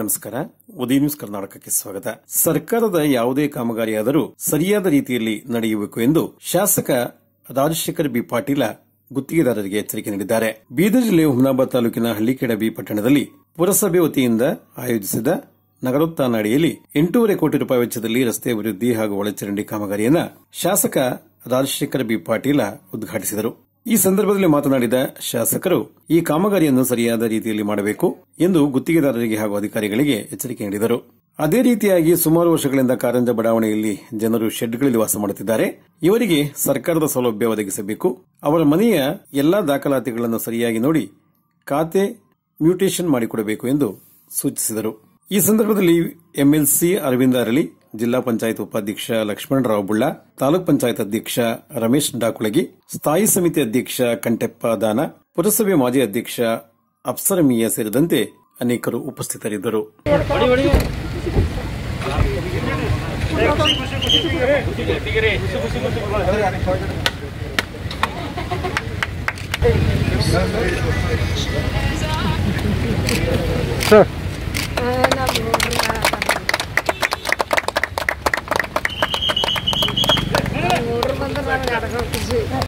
ನಮಸ್ಕಾರ ಉದಯ ನ್ಯೂಸ್ ಕರ್ನಾಟಕಕ್ಕೆ ಸ್ವಾಗತ ಸರ್ಕಾರದ ಯಾವುದೇ ಕಾಮಗಾರಿಯಾದರೂ ಸರಿಯಾದ ರೀತಿಯಲ್ಲಿ ನಡೆಯಬೇಕು ಎಂದು ಶಾಸಕ ರಾಜಶೇಖರ್ ಬಿ ಪಾಟೀಲ ಗುತ್ತಿಗೆದಾರರಿಗೆ ಎಚ್ಚರಿಕೆ ನೀಡಿದ್ದಾರೆ ಬೀದರ್ ಜಿಲ್ಲೆ ಹುಮನಾಬಾದ್ ತಾಲೂಕಿನ ಹಳ್ಳಿಕೆಡ ಬಿ ಪಟ್ಟಣದಲ್ಲಿ ಪುರಸಭೆ ವತಿಯಿಂದ ಆಯೋಜಿಸಿದ ನಗರೋತ್ಥಾನ ಅಡಿಯಲ್ಲಿ ಎಂಟೂವರೆ ಕೋಟಿ ರೂಪಾಯಿ ವೆಚ್ಚದಲ್ಲಿ ರಸ್ತೆ ಅಭಿವೃದ್ಧಿ ಹಾಗೂ ಒಳಚರಂಡಿ ಕಾಮಗಾರಿಯನ್ನ ಶಾಸಕ ರಾಜಶೇಖರ್ ಬಿ ಪಾಟೀಲ ಉದ್ಘಾಟಿಸಿದರು ಈ ಸಂದರ್ಭದಲ್ಲಿ ಮಾತನಾಡಿದ ಶಾಸಕರು ಈ ಕಾಮಗಾರಿಯನ್ನು ಸರಿಯಾದ ರೀತಿಯಲ್ಲಿ ಮಾಡಬೇಕು ಎಂದು ಗುತ್ತಿಗೆದಾರರಿಗೆ ಹಾಗೂ ಅಧಿಕಾರಿಗಳಿಗೆ ಎಚ್ಚರಿಕೆ ನೀಡಿದರು ಅದೇ ರೀತಿಯಾಗಿ ಸುಮಾರು ವರ್ಷಗಳಿಂದ ಕಾರಂಜ ಬಡಾವಣೆಯಲ್ಲಿ ಜನರು ಶೆಡ್ಗಳಲ್ಲಿ ವಾಸ ಮಾಡುತ್ತಿದ್ದಾರೆ ಇವರಿಗೆ ಸರ್ಕಾರದ ಸೌಲಭ್ಯ ಒದಗಿಸಬೇಕು ಅವರ ಮನೆಯ ಎಲ್ಲಾ ದಾಖಲಾತಿಗಳನ್ನು ಸರಿಯಾಗಿ ನೋಡಿ ಖಾತೆ ಮ್ಯೂಟೇಷನ್ ಮಾಡಿಕೊಡಬೇಕು ಎಂದು ಸೂಚಿಸಿದರು ಈ ಸಂದರ್ಭದಲ್ಲಿ ಎಂಎಲ್ಸಿ ಅರವಿಂದ ಅರಳಿ ಜಿಲ್ಲಾ ಪಂಚಾಯತ್ ಉಪಾಧ್ಯಕ್ಷ ಲಕ್ಷ್ಮಣರಾವ್ ಬುಳ್ಳ ತಾಲೂಕ್ ಪಂಚಾಯತ್ ಅಧ್ಯಕ್ಷ ರಮೇಶ್ ಡಾಕುಳಗಿ ಸ್ಥಾಯಿ ಸಮಿತಿ ಅಧ್ಯಕ್ಷ ಕಂಟೆಪ್ಪ ದಾನ ಪುರಸಭೆ ಮಾಜಿ ಅಧ್ಯಕ್ಷ ಅಪ್ಸರ ಮಿಯಾ ಸೇರಿದಂತೆ ಅನೇಕರು ಉಪಸ್ಥಿತರಿದ್ದರು ಸರ್